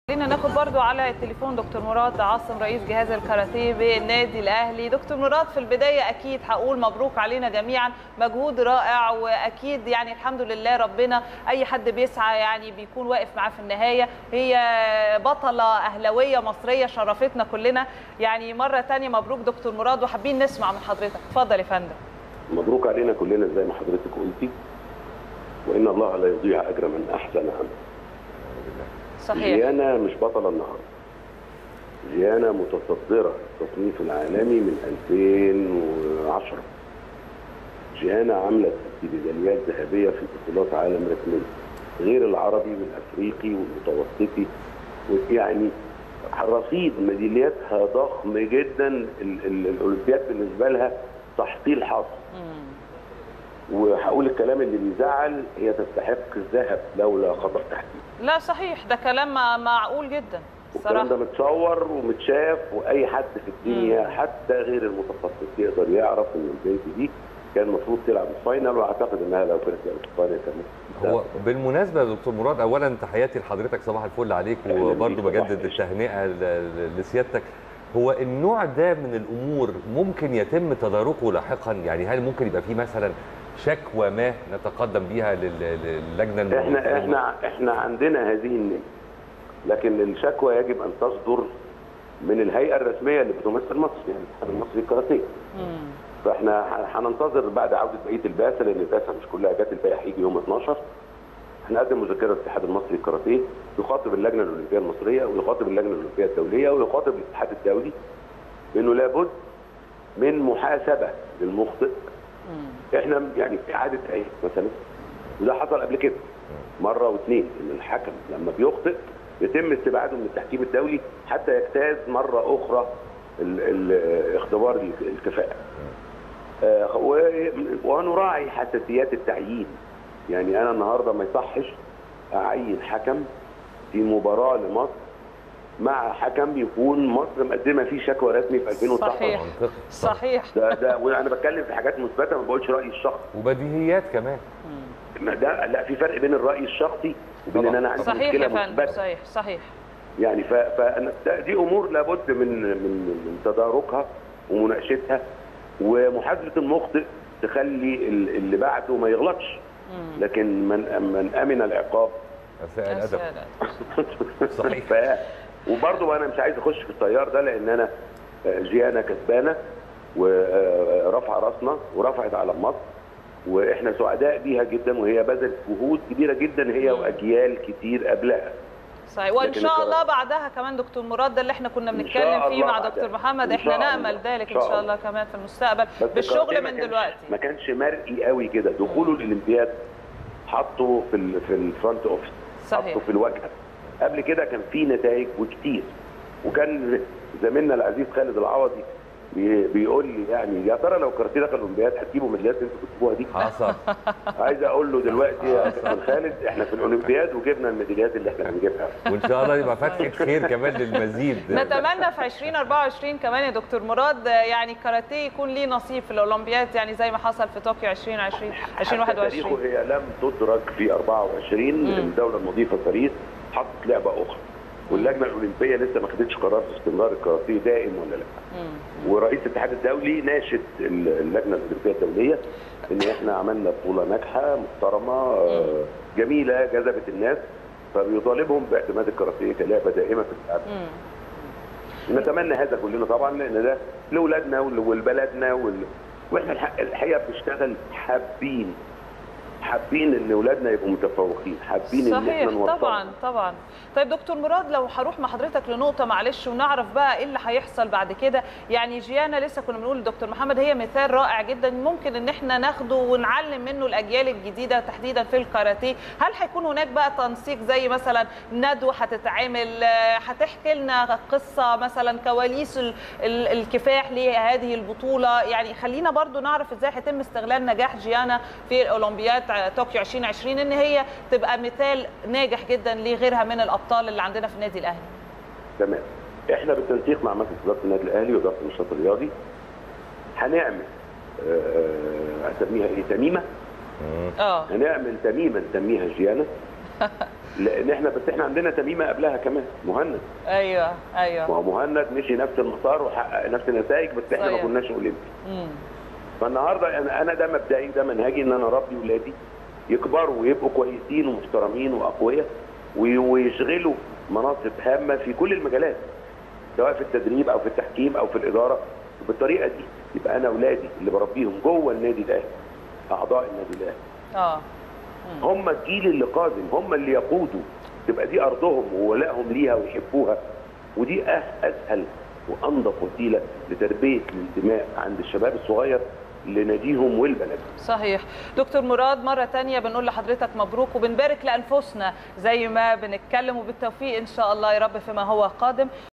خلينا ناخد برضو على التليفون دكتور مراد عاصم رئيس جهاز الكاراتيه بالنادي الاهلي دكتور مراد في البدايه اكيد هقول مبروك علينا جميعا مجهود رائع واكيد يعني الحمد لله ربنا اي حد بيسعى يعني بيكون واقف معاه في النهايه هي بطله اهلاويه مصريه شرفتنا كلنا يعني مره ثانيه مبروك دكتور مراد وحابين نسمع من حضرتك اتفضل يا فندم مبروك علينا كلنا زي ما حضرتك قلتي وان الله لا يضيع اجر من احسن عمل صحيح جيانا مش بطله النهارده جيانا متصدره التصنيف العالمي من 2010 جيانا عملت ميداليات ذهبيه في بطولات عالم رسميه غير العربي والافريقي والمتوسطي يعني رصيد ميدالياتها ضخم جدا ال- ال- الاولمبياد بالنسبه لها تحصيل حاصل وهقول الكلام اللي بيزعل هي تستحق الذهب لولا خطا تحديد لا صحيح ده كلام مع- معقول جدا والكلام ده صراحه متصور ومتشاف واي حد في الدنيا حتى غير المتخصص يقدر يعرف ان البنت دي كان المفروض تلعب الفاينل واعتقد انها لو كانت لعبت الفاينل كان ممكن هو بالمناسبه يا دكتور مراد اولا تحياتي لحضرتك صباح الفل عليك أهلاً وبرضه بيك، صباح بجدد الخير. التهنئه ل- ل- لسيادتك هو النوع ده من الامور ممكن يتم تداركه لاحقا يعني هل ممكن يبقى في مثلا شكوى ما نتقدم بيها لل- للجنه احنا المنظمة؟ احنا احنا عندنا هذه النيه لكن الشكوى يجب ان تصدر من الهيئه الرسميه اللي بتمثل مصر يعني الاتحاد المصري للكاراتيه فاحنا ه- هننتظر بعد عوده بقيه البعثه لان البعثه مش كلها جت الباقي هيجي يوم 12 هنقدم مذكره للاتحاد المصري للكاراتيه يخاطب اللجنه الاولمبيه المصريه ويخاطب اللجنه الاولمبيه الدوليه ويخاطب الاتحاد الدولي بانه لابد من محاسبه للمخطئ احنا يعني في اعاده عين مثلا وده حصل قبل كده مره واثنين ان الحكم لما بيخطئ يتم استبعاده من التحكيم الدولي حتى يجتاز مره اخرى ال- ال- اختبار ال- الكفاءه. آه، و- ونراعي حساسيات التعيين يعني انا النهارده ما يصحش اعين حكم في مباراه لمصر مع حكم يكون مصر مقدمه فيه شكوى رسمي في 2019 صحيح. منطقي صحيح ده ده وانا بتكلم في حاجات مثبته ما بقولش رايي الشخصي وبديهيات كمان ما ده لا في فرق بين الراي الشخصي وبين ان طبعاً. انا عندي صحيح مشكله يا فندم مثبته صحيح صحيح يعني ف... فأنا ده- دي امور لابد من من من تداركها ومناقشتها ومحاسبه المخطئ تخلي ال- اللي بعده ما يغلطش لكن من من امن العقاب اساء يا الادب سلام. صحيح ف وبرضه انا مش عايز اخش في التيار ده لان انا آه، جيانا كسبانه ورفع راسنا ورفعت علم مصر واحنا سعداء بيها جدا وهي بذلت جهود كبيره جدا هي واجيال كتير قبلها صحيح وان لكن شاء القرار- الله بعدها كمان دكتور مراد ده اللي احنا كنا إن بنتكلم شاء فيه الله مع بعدها. دكتور محمد إن احنا شاء نامل الله. ذلك إن ان شاء شاء الله. الله كمان في المستقبل بس بالشغل الكاراتيه ما من كانش- دلوقتي ما كانش مرئي قوي كده دخوله الاولمبياد حطه في ال في الفرونت اوفيس صحيح. حطه في الواجهه قبل كده كان في نتائج وكتير وكان زميلنا العزيز خالد العوضي بي- بيقول لي يعني يا ترى لو كاراتيه دخل الاولمبياد هتجيبوا ميداليات انتوا بتجيبوها دي حصل عايز اقول له دلوقتي يا كابتن خالد احنا في الاولمبياد وجبنا الميداليات اللي احنا هنجيبها وان شاء الله يبقى فتحه خير كمان للمزيد نتمنى في 2024 كمان يا دكتور مراد يعني الكاراتيه يكون ليه نصيب في الاولمبياد يعني زي ما حصل في طوكيو 2020 حتى 2021 تاريخه هي لم تدرك في 24 الدوله المضيفه باريس حطت لعبه اخرى واللجنه الاولمبيه لسه ما خدتش قرار في استمرار الكاراتيه دائم ولا لا ورئيس الاتحاد الدولي ناشد ال- اللجنه الاولمبيه الدوليه ان احنا عملنا بطوله ناجحه محترمه آه، جميله جذبت الناس فبيطالبهم باعتماد الكاراتيه كلعبه دائمه في الاتحاد نتمنى هذا كلنا طبعا لان ده لاولادنا ول- ولبلدنا وال... واحنا الح- الحقيقه بنشتغل حابين حابين ان اولادنا يبقوا متفوقين حابين ان احنا صحيح نوصلهم طبعا طبعا طيب دكتور مراد لو هروح مع حضرتك لنقطه معلش ونعرف بقى ايه اللي هيحصل بعد كده يعني جيانا لسه كنا بنقول لدكتور محمد هي مثال رائع جدا ممكن ان احنا ناخده ونعلم منه الاجيال الجديده تحديدا في الكاراتيه هل هيكون هناك بقى تنسيق زي مثلا ندوه هتتعمل آه، هتحكي لنا قصه مثلا كواليس ال- ال- الكفاح لهذه البطوله يعني خلينا برضو نعرف ازاي هيتم استغلال نجاح جيانا في الاولمبياد طوكيو 2020 ان هي تبقى مثال ناجح جدا لغيرها من الابطال اللي عندنا في النادي الاهلي تمام احنا بالتنسيق مع مجلس اداره النادي الاهلي واداره النشاط الرياضي هنعمل آه، آه، اسميها ايه تميمه اه هنعمل تميمه نسميها جيانا لان احنا بس احنا عندنا تميمه قبلها كمان مهند ايوه ايوه ما هو مهند مشي نفس المسار وحقق نفس النتائج بس احنا ما صحيح. كناش اولمبي مم. فالنهارده انا انا ده مبدئي ده منهجي ان انا اربي ولادي يكبروا ويبقوا كويسين ومحترمين واقوياء وي- ويشغلوا مناصب هامه في كل المجالات سواء في التدريب او في التحكيم او في الاداره وبالطريقه دي يبقى انا اولادي اللي بربيهم جوه النادي الاهلي اعضاء النادي الاهلي اه هم الجيل اللي قادم هم اللي يقودوا تبقى دي ارضهم وولائهم ليها ويحبوها ودي أه- اسهل وانظف وسيله لتربيه الانتماء عند الشباب الصغير لناديهم والبلد صحيح دكتور مراد مرة تانية بنقول لحضرتك مبروك وبنبارك لأنفسنا زي ما بنتكلم وبالتوفيق إن شاء الله يا رب فيما هو قادم